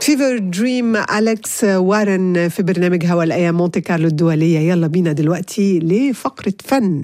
فيفر دريم أليكس وارن في برنامج هوا الأيام مونتي كارلو الدولية يلا بينا دلوقتي لفقرة فن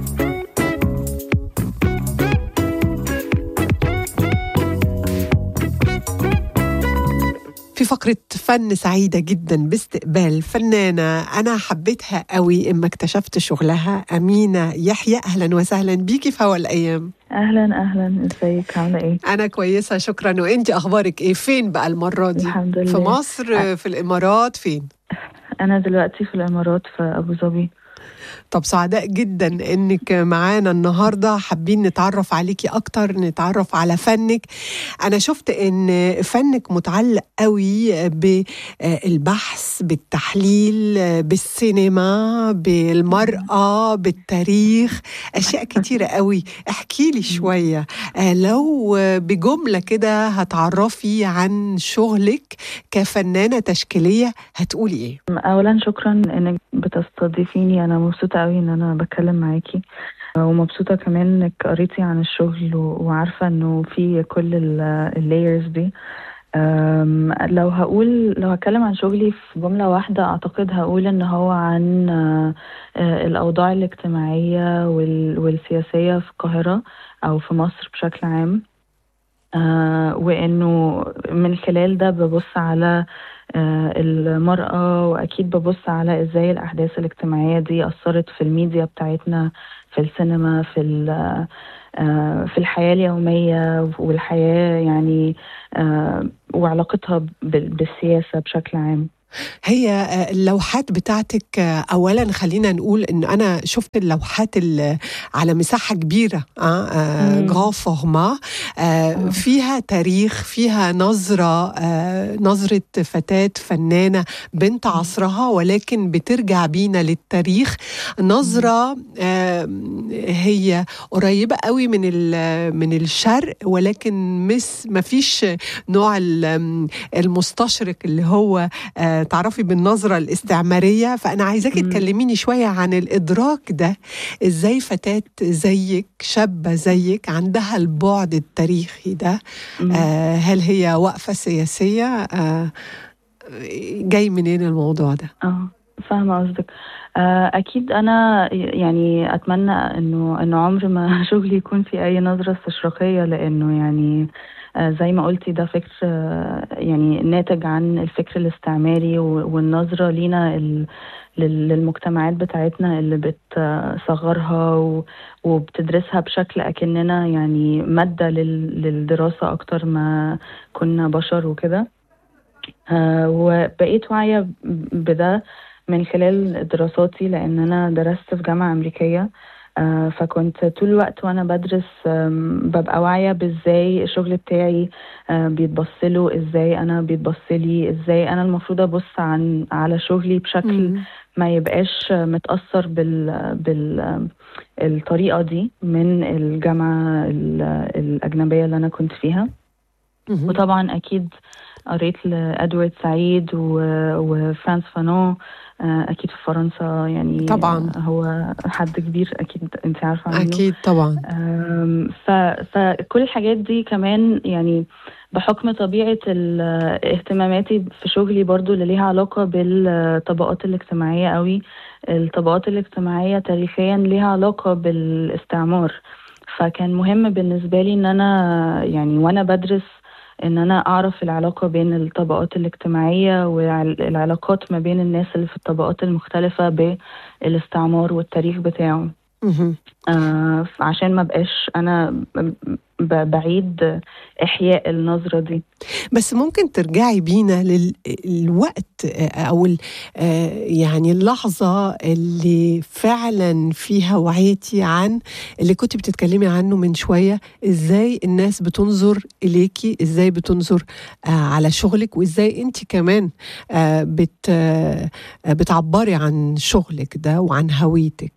في فقرة فن سعيدة جدا باستقبال فنانة أنا حبيتها قوي إما اكتشفت شغلها أمينة يحيى أهلا وسهلا بيكي في هوا الأيام اهلا اهلا ازيك عامله ايه أنا كويسة شكرا وأنت أخبارك إيه فين بقى المرة دي الحمد لله في مصر في الإمارات فين انا دلوقتي في الامارات في ابو ظبي طب سعداء جدا انك معانا النهارده حابين نتعرف عليكي اكتر نتعرف على فنك انا شفت ان فنك متعلق قوي بالبحث بالتحليل بالسينما بالمرأة بالتاريخ اشياء كتيرة قوي احكي لي شوية لو بجملة كده هتعرفي عن شغلك كفنانة تشكيلية هتقولي ايه اولا شكرا انك بتستضيفيني انا مبسوطه قوي ان انا بتكلم معاكي ومبسوطه كمان انك قريتي عن الشغل و- وعارفه انه في كل اللايرز دي أم، لو هقول لو هتكلم عن شغلي في جملة واحدة أعتقد هقول إن هو عن آه، آه، الأوضاع الاجتماعية وال- والسياسية في القاهرة أو في مصر بشكل عام آه، وإنه من خلال ده ببص على آه، المرأة وأكيد ببص على إزاي الأحداث الاجتماعية دي أثرت في الميديا بتاعتنا في السينما في ال- آه، في الحياة اليومية والحياة يعني آه، وعلاقتها بال- بالسياسة بشكل عام هي آه، اللوحات بتاعتك آه، اولا خلينا نقول ان انا شفت اللوحات ال- على مساحه كبيره اه مم. جران فورما آه. فيها تاريخ فيها نظره آه، نظره فتاه فنانه بنت عصرها ولكن بترجع بينا للتاريخ نظره آه، هي قريبه قوي من ال- من الشرق ولكن مس ما فيش نوع ال- المستشرق اللي هو آه، تعرفي بالنظرة الاستعمارية فأنا عايزاكي مم. تكلميني شوية عن الإدراك ده إزاي فتاة زيك شابة زيك عندها البعد التاريخي ده مم. آه هل هي وقفة سياسية آه جاي منين الموضوع ده اه فاهمة قصدك آه، أكيد أنا يعني أتمنى إنه إنه عمر ما شغلي يكون في أي نظرة استشراقية لأنه يعني آه، زي ما قلتي ده فكر آه، يعني ناتج عن الفكر الاستعماري و- والنظرة لينا ال- لل- للمجتمعات بتاعتنا اللي بتصغرها و- وبتدرسها بشكل أكننا يعني مادة لل- للدراسة أكتر ما كنا بشر وكده آه، وبقيت واعية ب- بده من خلال دراساتي لأن أنا درست في جامعة أمريكية آه، فكنت طول الوقت وأنا بدرس آم، ببقى واعية بإزاي الشغل بتاعي آه، بيتبصله إزاي أنا بيتبصلي إزاي أنا المفروض أبص عن على شغلي بشكل مم. ما يبقاش متأثر بال بال الطريقة دي من الجامعة ال- الأجنبية اللي أنا كنت فيها مهم. وطبعا اكيد قريت لادوارد سعيد و- وفرانس فانون آه، اكيد في فرنسا يعني طبعاً. آه، هو حد كبير اكيد انت عارفه عنه أكيد طبعا آم، ف- فكل الحاجات دي كمان يعني بحكم طبيعة ال- اهتماماتي في شغلي برضو اللي ليها علاقة بالطبقات الاجتماعية قوي الطبقات الاجتماعية تاريخيا ليها علاقة بالاستعمار فكان مهم بالنسبة لي ان انا يعني وانا بدرس ان انا اعرف العلاقة بين الطبقات الاجتماعية والعلاقات ما بين الناس اللي في الطبقات المختلفة بالاستعمار والتاريخ بتاعه مهم. آه عشان ما بقاش انا ب- ب- بعيد احياء النظرة دي بس ممكن ترجعي بينا للوقت او ال- آه، يعني اللحظه اللي فعلا فيها وعيتي عن اللي كنت بتتكلمي عنه من شويه ازاي الناس بتنظر اليكي ازاي بتنظر آه، على شغلك وازاي انت كمان آه، بت آه، بتعبري عن شغلك ده وعن هويتك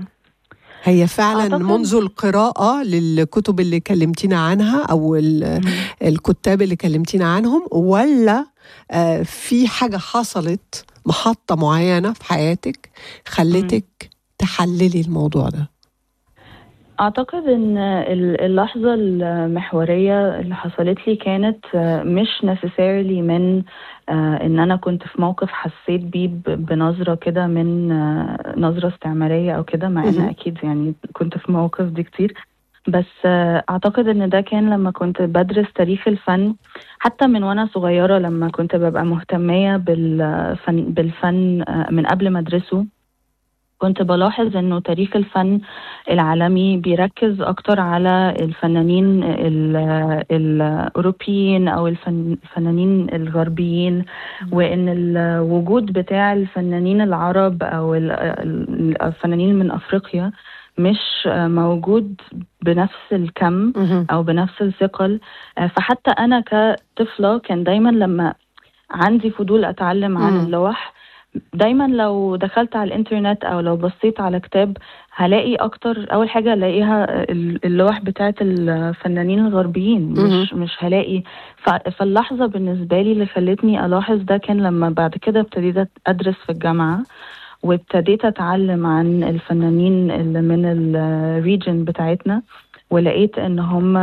هي فعلا أعتقد- منذ القراءة للكتب اللي كلمتينا عنها أو ال- الكتاب اللي كلمتينا عنهم ولا آه، في حاجة حصلت محطة معينة في حياتك خلتك تحللي الموضوع ده أعتقد إن ال- اللحظة المحورية اللي حصلت لي كانت آه، مش necessarily من آه، إن أنا كنت في موقف حسيت بيه ب- بنظرة كده من آه، نظرة استعمارية أو كده مع إن مهم. أكيد يعني كنت في مواقف دي كتير بس آه، أعتقد إن ده كان لما كنت بدرس تاريخ الفن حتى من وأنا صغيرة لما كنت ببقى مهتمية بالفن, بالفن آه، من قبل ما أدرسه كنت بلاحظ انه تاريخ الفن العالمي بيركز اكتر على الفنانين ال- الاوروبيين او الفن- الفنانين الغربيين وان الوجود بتاع الفنانين العرب او ال- ال- الفنانين من افريقيا مش موجود بنفس الكم مهم. او بنفس الثقل آه، فحتى انا كطفله كان دايما لما عندي فضول اتعلم عن مم. اللوح دايما لو دخلت على الانترنت او لو بصيت على كتاب هلاقي اكتر اول حاجه الاقيها ال- اللوح بتاعت الفنانين الغربيين مش مش هلاقي ف- فاللحظه بالنسبه لي اللي خلتني الاحظ ده كان لما بعد كده ابتديت ادرس في الجامعه وابتديت اتعلم عن الفنانين اللي من الريجن بتاعتنا ولقيت ان هم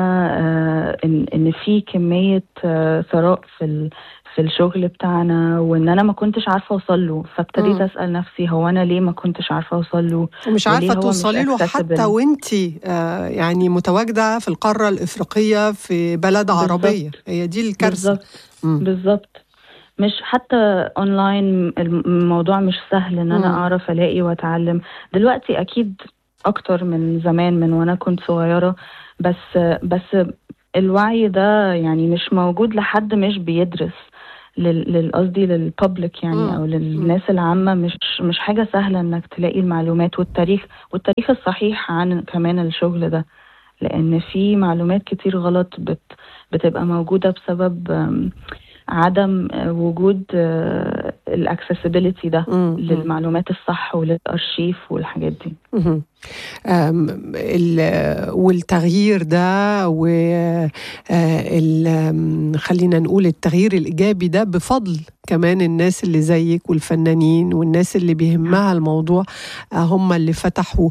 ان ان في كميه آه، ثراء في ال- في الشغل بتاعنا وان انا ما كنتش عارفه اوصل له فابتديت مم. اسال نفسي هو انا ليه ما كنتش عارفه اوصل له ومش وليه عارفة هو مش توصلي له حتى accessible؟ وانت آه يعني متواجدة في القارة الإفريقية في بلد بالظبط. عربية هي دي الكارثة بالظبط مم. بالظبط مش حتى اونلاين الموضوع مش سهل ان انا مم. اعرف الاقي واتعلم دلوقتي اكيد اكتر من زمان من وانا كنت صغيرة بس بس الوعي ده يعني مش موجود لحد مش بيدرس لل لل- قصدي للببليك مم. يعني او للناس العامة مش مش حاجة سهلة انك تلاقي المعلومات والتاريخ والتاريخ الصحيح عن كمان الشغل ده لان في معلومات كتير غلط بت بتبقى موجودة بسبب آم، عدم آه، وجود الاكسسبيليتي ده مم. مم. للمعلومات الصح وللارشيف والحاجات دي مهم. أم، ال- والتغيير ده و آه، ال- أم، خلينا نقول التغيير الإيجابي ده بفضل كمان الناس اللي زيك والفنانين والناس اللي بيهمها الموضوع آه، هم اللي فتحوا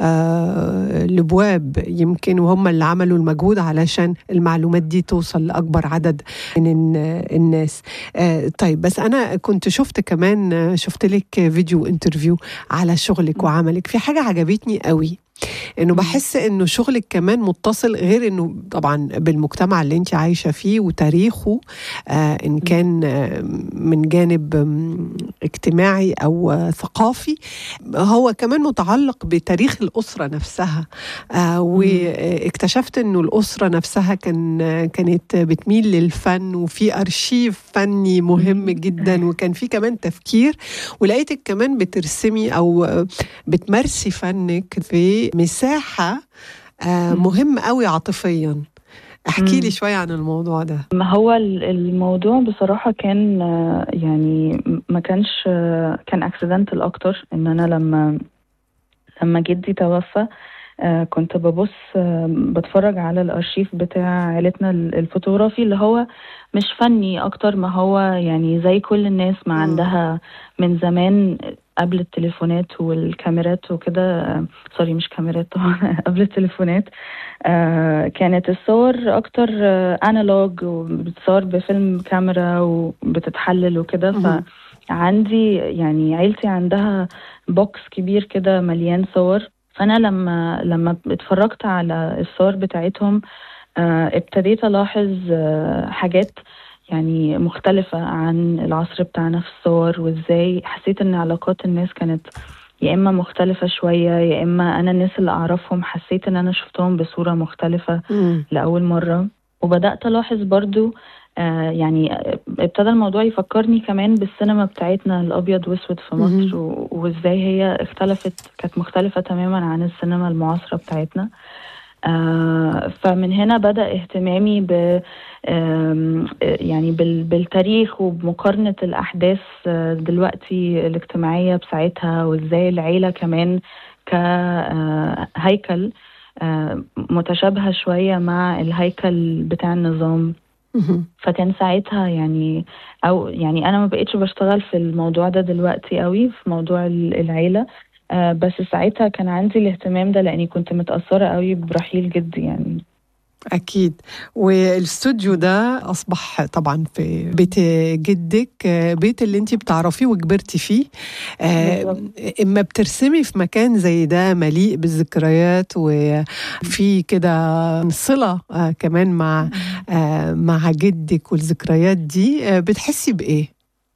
آه، الابواب يمكن وهم اللي عملوا المجهود علشان المعلومات دي توصل لاكبر عدد من الن- الناس آه، طيب بس انا كنت شفت كمان آه، شفت لك فيديو انترفيو على شغلك وعملك في حاجه عجبتني قوي انه مم. بحس انه شغلك كمان متصل غير انه طبعا بالمجتمع اللي انت عايشه فيه وتاريخه آه ان كان آه من جانب آم، اجتماعي او آه ثقافي هو كمان متعلق بتاريخ الاسره نفسها آه واكتشفت انه الاسره نفسها كان آه، كانت بتميل للفن وفي ارشيف فني مهم مم. جدا وكان في كمان تفكير ولقيتك كمان بترسمي او آه، بتمارسي فنك في مساحه آه، مم. مهم قوي عاطفيا احكي لي مم. شويه عن الموضوع ده ما هو ال- الموضوع بصراحة كان آه، يعني ما كانش آه، كان اكسيدنتال اكتر ان انا لما لما جدي توفى آه، كنت ببص آه، بتفرج على الارشيف بتاع عيلتنا ال- الفوتوغرافي اللي هو مش فني اكتر ما هو يعني زي كل الناس ما مم. عندها من زمان قبل التليفونات والكاميرات وكده آه، سوري مش كاميرات طبعا قبل التليفونات آه، كانت الصور اكتر انالوج وبتصور بفيلم كاميرا وبتتحلل وكده مهم. فعندي يعني عيلتي عندها بوكس كبير كده مليان صور فانا لما لما اتفرجت على الصور بتاعتهم آه، ابتديت الاحظ آه، حاجات يعني مختلفة عن العصر بتاعنا في الصور وازاي حسيت ان علاقات الناس كانت يا اما مختلفة شوية يا اما انا الناس اللي اعرفهم حسيت ان انا شفتهم بصورة مختلفة مم. لأول مرة وبدأت ألاحظ برضو آه يعني ابتدى الموضوع يفكرني كمان بالسينما بتاعتنا الأبيض وأسود في مهم. مصر و- وإزاي هي اختلفت كانت مختلفة تماما عن السينما المعاصرة بتاعتنا آه فمن هنا بدأ اهتمامي ب آم، آه، يعني بال- بالتاريخ وبمقارنة الأحداث آه، دلوقتي الاجتماعية بساعتها وإزاي العيلة كمان كهيكل متشابهة شوية مع الهيكل بتاع النظام مهم. فكان ساعتها يعني او يعني انا ما بقتش بشتغل في الموضوع ده دلوقتي قوي في موضوع ال- العيله آه بس ساعتها كان عندي الاهتمام ده لاني كنت متاثره قوي برحيل جدي يعني أكيد والاستوديو ده أصبح طبعا في بيت جدك بيت اللي انت بتعرفيه وكبرتي فيه بالظبط. إما بترسمي في مكان زي ده مليء بالذكريات وفي كده صلة آه، كمان مع آه، مع جدك والذكريات دي آه، بتحسي بإيه؟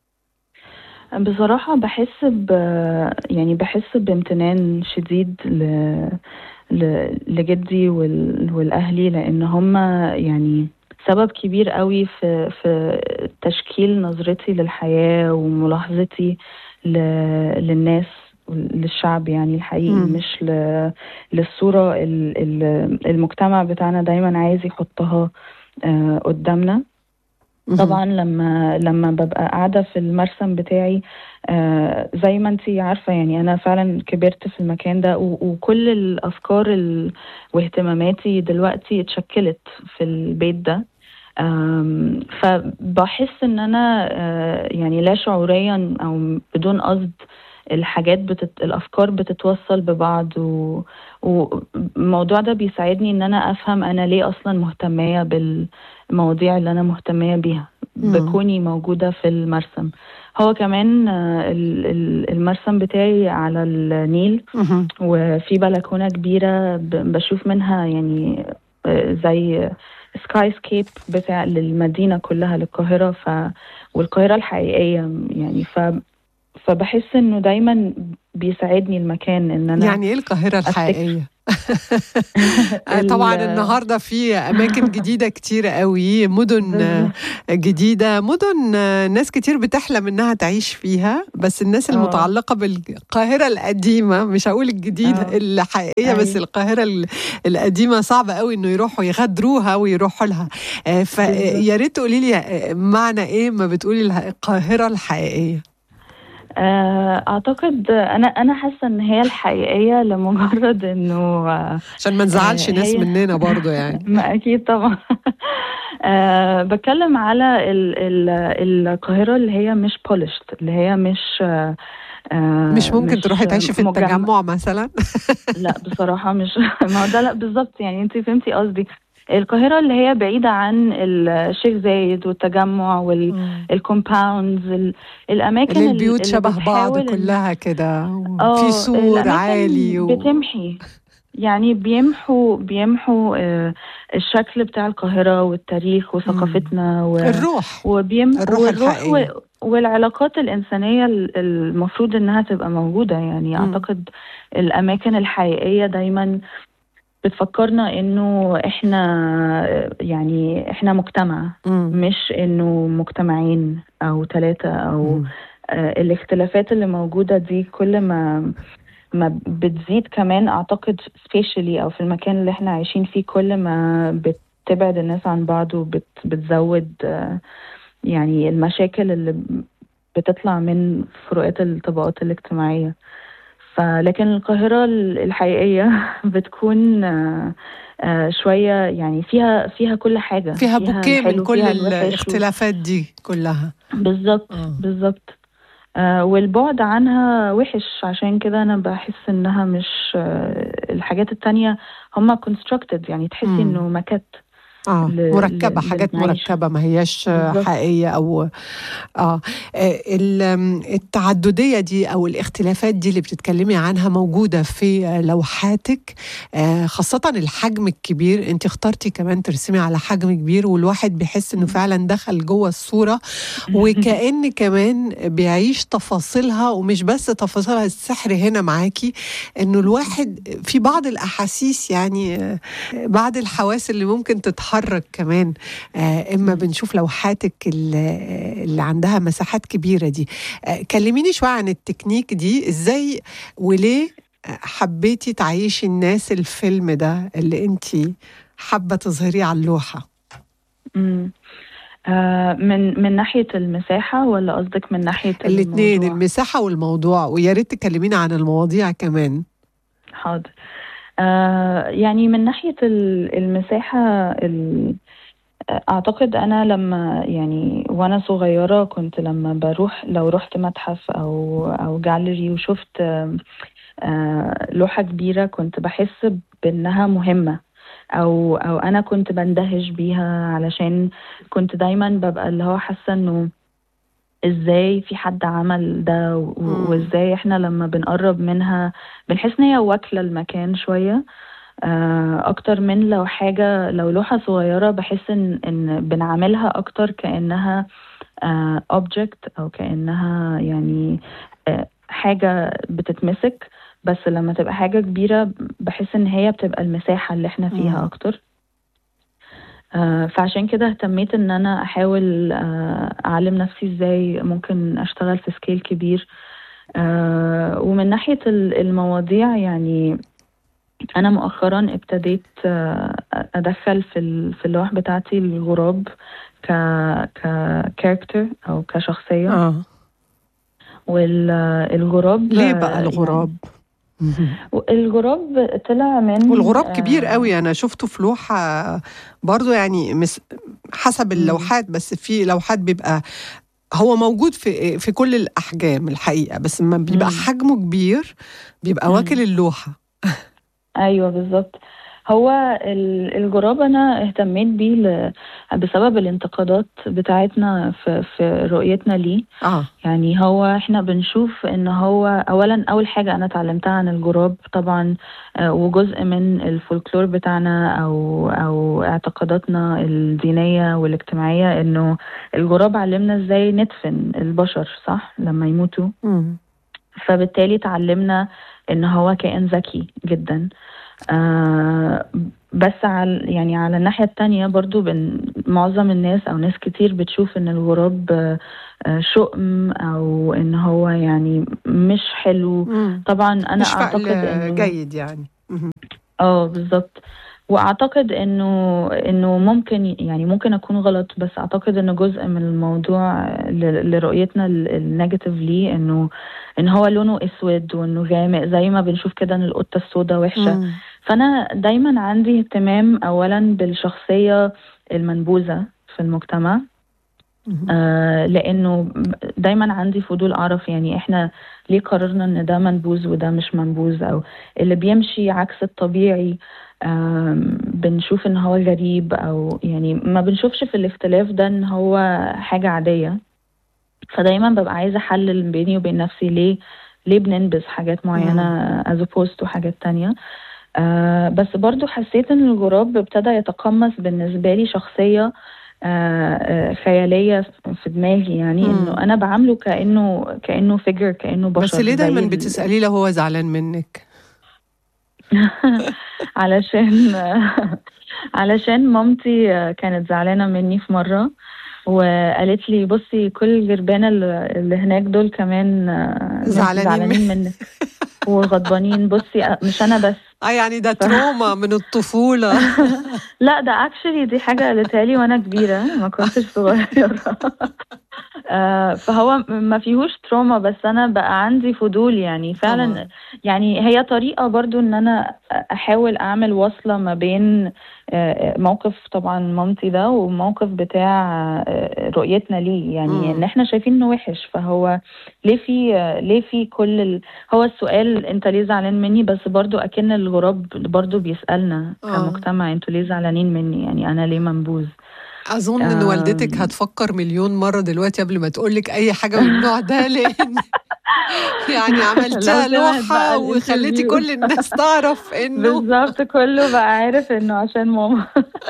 بصراحة بحس ب يعني بحس بامتنان شديد ل... ل... لجدي وال... والأهلي لأن هم يعني سبب كبير قوي في في تشكيل نظرتي للحياة وملاحظتي ل... للناس للشعب يعني الحقيقي مم. مش ل... للصورة ال... ال- المجتمع بتاعنا دايما عايز يحطها آه، قدامنا طبعا لما لما ببقى قاعده في المرسم بتاعي آه زي ما انتي عارفه يعني انا فعلا كبرت في المكان ده و- وكل الافكار ال- واهتماماتي دلوقتي اتشكلت في البيت ده آم، فبحس ان انا آه، يعني لا شعوريا او بدون قصد الحاجات بتت... الافكار بتتوصل ببعض و... والموضوع ده بيساعدني ان انا افهم انا ليه اصلا مهتميه بالمواضيع اللي انا مهتميه بيها مم. بكوني موجوده في المرسم هو كمان آه، ال- ال- المرسم بتاعي على النيل مهم. وفي بلكونة كبيرة ب- بشوف منها يعني آه، زي سكاي سكيب بتاع للمدينة كلها للقاهرة ف والقاهرة الحقيقية يعني ف فبحس انه دايما بيساعدني المكان ان انا يعني ايه القاهرة الحقيقية؟ آه، طبعا ال- النهارده في اماكن جديده كتير قوي مدن آه، جديده مدن آه، ناس كتير بتحلم انها تعيش فيها بس الناس آه. المتعلقه بالقاهره القديمه مش هقول الجديده آه. الحقيقيه بس أيوة. القاهره ال- القديمه صعبه قوي انه يروحوا يغادروها ويروحوا لها آه، فيا ريت تقولي لي آه، معنى ايه ما بتقولي الها- القاهره الحقيقيه آه، اعتقد انا انا حاسه ان هي الحقيقيه لمجرد انه آه، عشان ما نزعلش آه، ناس هي- مننا برضو يعني ما اكيد طبعا أه بتكلم على ال ال القاهره اللي هي مش بولشت اللي هي مش أه آه، مش ممكن تروحي تعيشي في مجمع. التجمع مثلا لا بصراحه مش ما هو ده لا بالظبط يعني انت فهمتي قصدي القاهره اللي هي بعيده عن الشيخ زايد والتجمع والكومباوندز الاماكن اللي ال- البيوت اللي شبه بعض بتحاول إن- كلها كده آه، في سور الأماكن عالي و... بتمحي يعني بيمحوا بيمحوا آه، الشكل بتاع القاهرة والتاريخ وثقافتنا و... الروح وبيم... الروح والروح الحقيقية. و... والعلاقات الإنسانية ال- المفروض إنها تبقى موجودة يعني مم. أعتقد الأماكن الحقيقية دايما بتفكرنا إنه إحنا آه، يعني إحنا مجتمع مم. مش إنه مجتمعين أو ثلاثة أو مم. آه، الاختلافات اللي موجودة دي كل ما ما بتزيد كمان اعتقد سبيشالي او في المكان اللي احنا عايشين فيه كل ما بتبعد الناس عن بعض وبتزود يعني المشاكل اللي بتطلع من فروقات الطبقات الاجتماعية فلكن القاهرة الحقيقية بتكون آه، آه، شوية يعني فيها فيها كل حاجة فيها بوكيه من الحلو، كل فيها الوحش و- الاختلافات دي كلها بالظبط آه. بالظبط آه والبعد عنها وحش عشان كده انا بحس انها مش آه الحاجات التانية هما constructed يعني تحسي مم. انه مكت اه ل- مركبة ل- حاجات للمعيشة. مركبة ما هياش آه، بالظبط. حقيقية أو اه آه، ال- آم، التعددية دي أو الاختلافات دي اللي بتتكلمي عنها موجودة في آه، لوحاتك آه، خاصة الحجم الكبير أنت اخترتي كمان ترسمي على حجم كبير والواحد بيحس إنه فعلا دخل جوه الصورة وكأن كمان بيعيش تفاصيلها ومش بس تفاصيلها السحر هنا معاكي انه الواحد في بعض الاحاسيس يعني آه، بعض الحواس اللي ممكن تتحرك كمان آه، اما بنشوف لوحاتك اللي اللي عندها مساحات كبيره دي آه، كلميني شويه عن التكنيك دي ازاي وليه حبيتي تعيشي الناس الفيلم ده اللي انت حابه تظهريه على اللوحه مم. آه من من ناحية المساحة ولا قصدك من ناحية الاثنين الموضوع؟ المساحه والموضوع ويا ريت تكلمينا عن المواضيع كمان حاضر آه يعني من ناحية ال- المساحة ال- أعتقد أنا لما يعني وأنا صغيرة كنت لما بروح لو رحت متحف أو أو جاليري وشفت آم، آه، لوحة كبيرة كنت بحس بإنها مهمة أو أو أنا كنت بندهش بيها علشان كنت دايما ببقى اللي هو حاسة إنه ازاي في حد عمل ده و- مم. وازاي احنا لما بنقرب منها بنحس ان هي واكله المكان شويه آه، اكتر من لو حاجه لو لوحه صغيره بحس ان ان بنعملها اكتر كانها اوبجكت او كانها يعني آه، حاجه بتتمسك بس لما تبقى حاجه كبيره بحس ان هي بتبقى المساحه اللي احنا فيها مم. اكتر آه، فعشان كده اهتميت ان انا احاول آه، اعلم نفسي ازاي ممكن اشتغل في سكيل كبير آه، ومن ناحية ال- المواضيع يعني انا مؤخرا ابتديت آه، ادخل في ال- في اللوح بتاعتي الغراب ك ككاركتر او كشخصية اه والغراب ليه بقى الغراب الغراب طلع من والغراب آه، كبير قوي انا شفته في لوحه برضو يعني مس حسب اللوحات بس في لوحات بيبقى هو موجود في في كل الاحجام الحقيقه بس لما بيبقى مم. حجمه كبير بيبقى مم. واكل اللوحه ايوه بالظبط هو ال- الجراب انا اهتميت بيه ل- بسبب الانتقادات بتاعتنا في في رؤيتنا ليه اه يعني هو احنا بنشوف ان هو اولا اول حاجه انا اتعلمتها عن الجراب طبعا آه، وجزء من الفولكلور بتاعنا او او اعتقاداتنا الدينيه والاجتماعيه انه الجراب علمنا ازاي ندفن البشر صح لما يموتوا مم. فبالتالي اتعلمنا ان هو كائن ذكي جدا آه بس على يعني على الناحية التانية برضو بن معظم الناس أو ناس كتير بتشوف إن الغراب آه، آه، شؤم أو إن هو يعني مش حلو مم. طبعا أنا مش أعتقد فعل إنه جيد يعني مم. اه بالظبط واعتقد انه انه ممكن يعني ممكن اكون غلط بس اعتقد انه جزء من الموضوع ل- لرؤيتنا ال- النيجاتيف ليه انه ان هو لونه اسود وانه غامق زي ما بنشوف كده ان القطه السوداء وحشه مم. فانا دايما عندي اهتمام اولا بالشخصيه المنبوذه في المجتمع مم. آه لانه دايما عندي فضول اعرف يعني احنا ليه قررنا ان ده منبوذ وده مش منبوذ او اللي بيمشي عكس الطبيعي آم، بنشوف ان هو غريب او يعني ما بنشوفش في الاختلاف ده ان هو حاجة عادية فدايما ببقى عايزة احلل بيني وبين نفسي ليه ليه بننبذ حاجات معينة as opposed to حاجات تانية آه بس برضو حسيت ان الغراب ابتدى يتقمص بالنسبة لي شخصية آه آه خيالية في دماغي يعني مم. انه انا بعامله كأنه كأنه فيجر كأنه بشر بس ليه زي دايما ال- بتساليه لو هو زعلان منك علشان علشان مامتي كانت زعلانة مني في مرة وقالت لي بصي كل الجربانة اللي اللي هناك دول كمان زعلانين زعلانين منك وغضبانين بصي مش أنا بس اه يعني ده تروما من الطفوله لا ده اكشلي دي حاجة قالتها لي وانا كبيرة ما كنتش صغيرة آه، فهو ما فيهوش تروما بس انا بقى عندي فضول يعني فعلا طبعاً. يعني هي طريقة برضو ان انا احاول اعمل وصلة ما بين آه، موقف طبعا مامتي ده وموقف بتاع آه، رؤيتنا ليه يعني مم. ان احنا شايفين انه وحش فهو ليه في آه، ليه في كل ال... هو السؤال انت ليه زعلان مني بس برضو اكن الغراب برضو بيسألنا آه. كمجتمع انتوا ليه زعلانين مني يعني انا ليه منبوذ اظن ان آم. والدتك هتفكر مليون مره دلوقتي قبل ما تقولك اي حاجه من النوع ده لان يعني عملتها لو سمعت لوحه بقى وخليتي الانترفيو. كل الناس تعرف انه بالظبط كله بقى عارف انه عشان ماما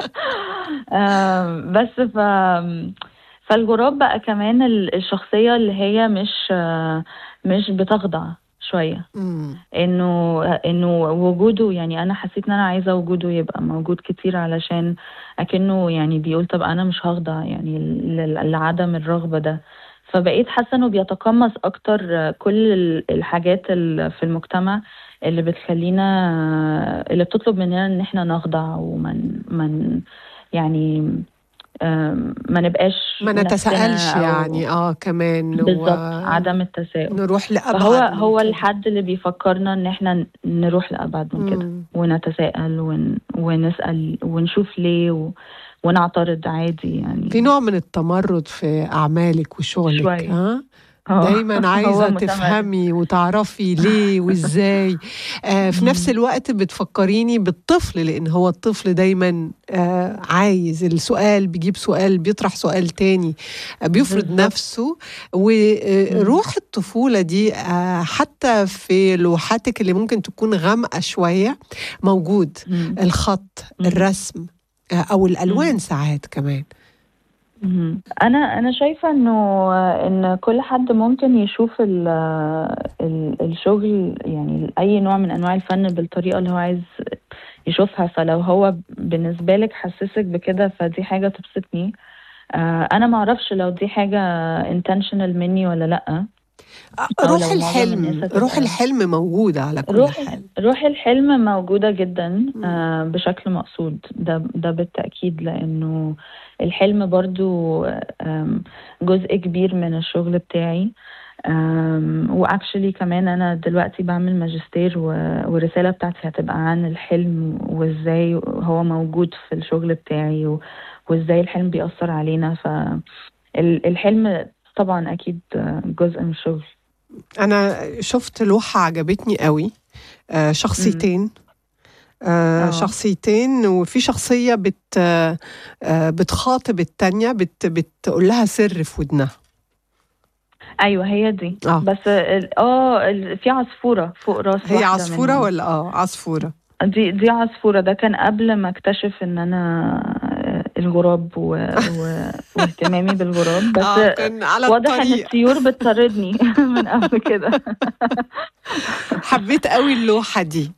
آم، بس ف فالغراب بقى كمان ال- الشخصية اللي هي مش آه، مش بتخضع شوية مم. انه انه وجوده يعني انا حسيت ان انا عايزة وجوده يبقى موجود كتير علشان اكنه يعني بيقول طب انا مش هخضع يعني ل- لعدم الرغبة ده فبقيت حاسة انه بيتقمص اكتر آه، كل ال- الحاجات ال- في المجتمع اللي بتخلينا اللي بتطلب مننا ان احنا نخضع ومن من يعني آم، ما نبقاش ما نفسنا نتساءلش أو- يعني اه كمان بالظبط و- عدم التساؤل نروح لابعد فهو من هو كده. الحد اللي بيفكرنا ان احنا ن- نروح لابعد من كده مم. ونتساءل ون... ونسال ونشوف ليه و... ونعترض عادي يعني في نوع من التمرد في اعمالك وشغلك شوية. ها هو دايما هو عايزة متمرد تفهمي وتعرفي ليه وازاي آه في نفس مم. الوقت بتفكريني بالطفل لان هو الطفل دايما آه عايز السؤال بيجيب سؤال بيطرح سؤال تاني آه بيفرض بالظبط نفسه مم. وروح الطفولة دي آه حتى في لوحاتك اللي ممكن تكون غامقة شوية موجود مم. الخط مم. الرسم آه أو الألوان مم. ساعات كمان مهم. انا انا شايفه انه ان كل حد ممكن يشوف ال ال الشغل يعني اي نوع من انواع الفن بالطريقه اللي هو عايز يشوفها فلو هو بالنسبه لك حسسك بكده فدي حاجه تبسطني آه، انا ما اعرفش لو دي حاجه intentional مني ولا لا او روح لو معظم الحلم الناس روح هتبقى الحلم موجودة على كل روح حال روح الحلم موجودة جدا مم. آه، بشكل مقصود ده ده بالتأكيد لأنه الحلم برضو آم، جزء كبير من الشغل بتاعي واكشلي كمان أنا دلوقتي بعمل ماجستير و- والرسالة بتاعتي هتبقى عن الحلم وإزاي هو موجود في الشغل بتاعي و- وإزاي الحلم بيأثر علينا فالحلم طبعا أكيد جزء من الشغل أنا شفت لوحة عجبتني قوي آه، مم. شخصيتين آه، اه شخصيتين وفي شخصية بت آه، آه، بتخاطب التانية بت بتقول لها سر في ودنها ايوه هي دي اه بس ال- اه ال- في عصفورة فوق راس هي واحدة عصفورة منهم ولا اه عصفورة دي دي عصفورة ده كان قبل ما اكتشف ان انا الغراب و... و... واهتمامي بالغراب بس اه كان على واضح ان الطريق الطيور بتطاردني من قبل كده حبيت قوي اللوحة دي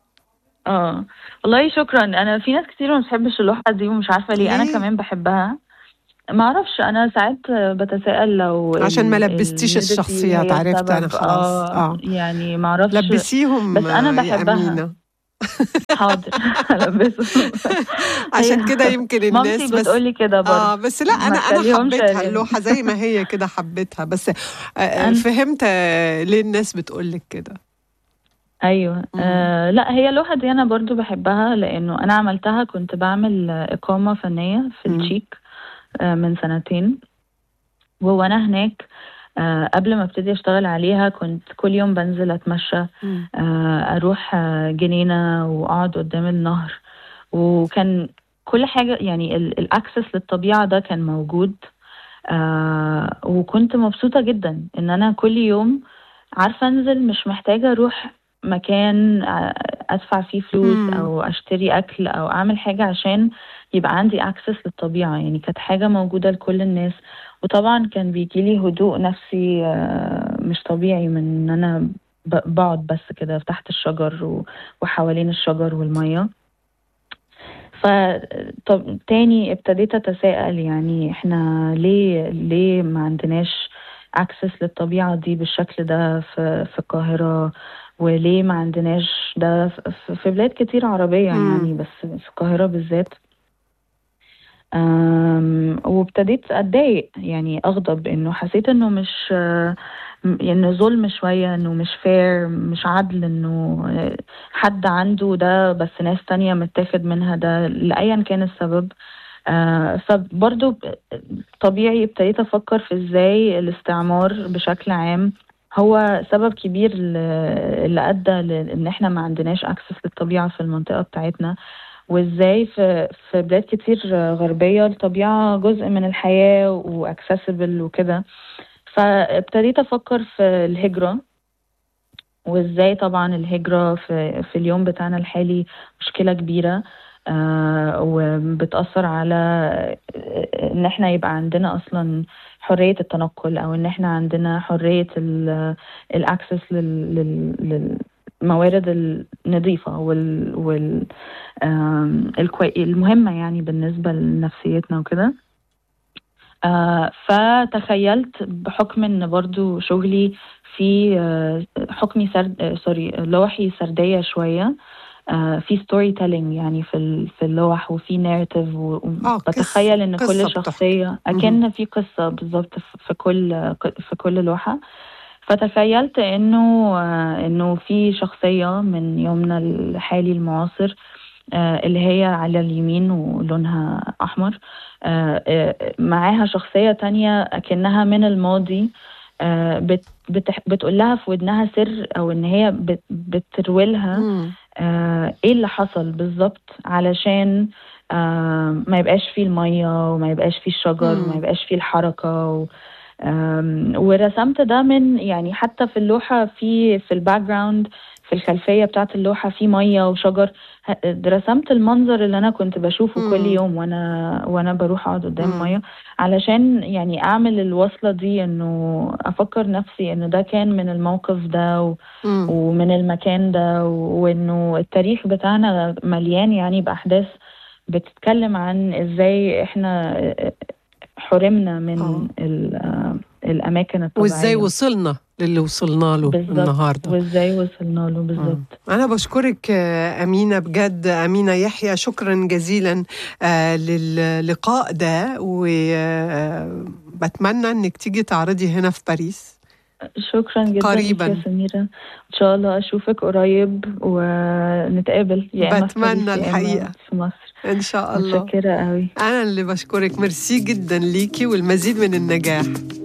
اه والله شكرا انا في ناس كتير ما بتحبش اللوحة دي ومش عارفة ليه انا ليه كمان بحبها ما اعرفش انا ساعات بتساءل لو عشان ما ال- لبستيش النوديتي الشخصيات هي عرفت انا السبب خلاص اه اه يعني ما اعرفش لبسيهم بس انا آه، يا بحبها أمينة حاضر هلبسهم عشان هي كده يمكن الناس مامتي بس بتقولي كده برضه اه بس لا ما انا انا تخليهمش حبيتها يعني اللوحه زي ما هي كده حبيتها بس آه، آه، أنا فهمت آه، ليه الناس بتقولك كده ايوه مم. آه لا هي اللوحة دي انا برضو بحبها لانه انا عملتها كنت بعمل آه، اقامة فنية في مم. التشيك آه من سنتين وانا هناك آه قبل ما ابتدي اشتغل عليها كنت كل يوم بنزل اتمشى مم. آه اروح آه جنينة واقعد قدام النهر وكان كل حاجة يعني الاكسس للطبيعة ده كان موجود آه وكنت مبسوطة جدا ان انا كل يوم عارفة انزل مش محتاجة اروح مكان آه، ادفع فيه فلوس مم. او اشتري اكل او اعمل حاجة عشان يبقى عندي اكسس للطبيعة يعني كانت حاجة موجودة لكل الناس وطبعا كان بيجيلي هدوء نفسي آه، مش طبيعي من ان انا ب- بقعد بس كده تحت الشجر و- وحوالين الشجر والمية ف طب تاني ابتديت اتساءل يعني احنا ليه ليه ما عندناش اكسس للطبيعة دي بالشكل ده في في القاهرة وليه ما عندناش ده في في بلاد كتير عربية يعني مم. بس في القاهرة بالذات أم، وابتديت اتضايق يعني اغضب انه حسيت انه مش آه، م- انه ظلم شوية انه مش فير مش عدل انه آه، حد عنده ده بس ناس تانية متاخد منها ده لأيا كان السبب آه فبرضو ب- طبيعي ابتديت افكر في ازاي الاستعمار بشكل عام هو سبب كبير ل- اللي ادى لان احنا ما عندناش اكسس للطبيعة في المنطقة بتاعتنا وازاي في في بلاد كتير غربية الطبيعة جزء من الحياة واكسسبل وكده فابتديت افكر في الهجرة وازاي طبعا الهجرة في في اليوم بتاعنا الحالي مشكلة كبيرة آه وبتأثر على آه، ان احنا يبقى عندنا اصلا حرية التنقل او ان احنا عندنا حرية الاكسس للموارد النظيفة وال, وال آم، الكوي- المهمة يعني بالنسبة لنفسيتنا وكده آه فتخيلت بحكم ان برضو شغلي في آه حكمي سرد آه سوري لوحي سردية شوية آه في ستوري تيلينج يعني في ال- في اللوح وفي ناريتيف اه قصة وبتخيل ان قصة كل بتحكي شخصية مهم. اكن في قصة بالظبط في في كل في كل لوحة فتخيلت انه آه انه في شخصية من يومنا الحالي المعاصر آه، اللي هي على اليمين ولونها أحمر آه، آه، معاها شخصية تانية أكنها من الماضي آه، بت بتح بتقول لها في ودنها سر او ان هي بت بتروي لها مم. آه، ايه اللي حصل بالظبط علشان آه، ما يبقاش فيه المية وما يبقاش فيه الشجر مم. وما يبقاش فيه الحركة و آم، ورسمت ده من يعني حتى في اللوحة في في الباك جراوند في الخلفية بتاعت اللوحة في مية وشجر ه- رسمت المنظر اللي أنا كنت بشوفه مم. كل يوم وأنا وأنا بروح أقعد قدام مم. المية علشان يعني أعمل الوصلة دي إنه أفكر نفسي إنه ده كان من الموقف ده و مم. ومن المكان ده وانه التاريخ بتاعنا مليان يعني باحداث بتتكلم عن ازاي احنا حرمنا من آه. ال- الاماكن الطبيعيه وازاي وصلنا للي وصلنا له بالظبط النهارده وازاي وصلنا له بالظبط أنا بشكرك آه، أمينة بجد أمينة يحيى شكرا جزيلا آه، للقاء ده وبتمنى إنك تيجي تعرضي هنا في باريس شكرا جدا قريباً. ليك يا سميرة ان شاء الله اشوفك قريب ونتقابل يا اما في بتمنى باريس يا إما الحقيقة. في مصر إن شاء الله متشكرة قوي أنا اللي بشكرك ميرسي جدا ليكي والمزيد من النجاح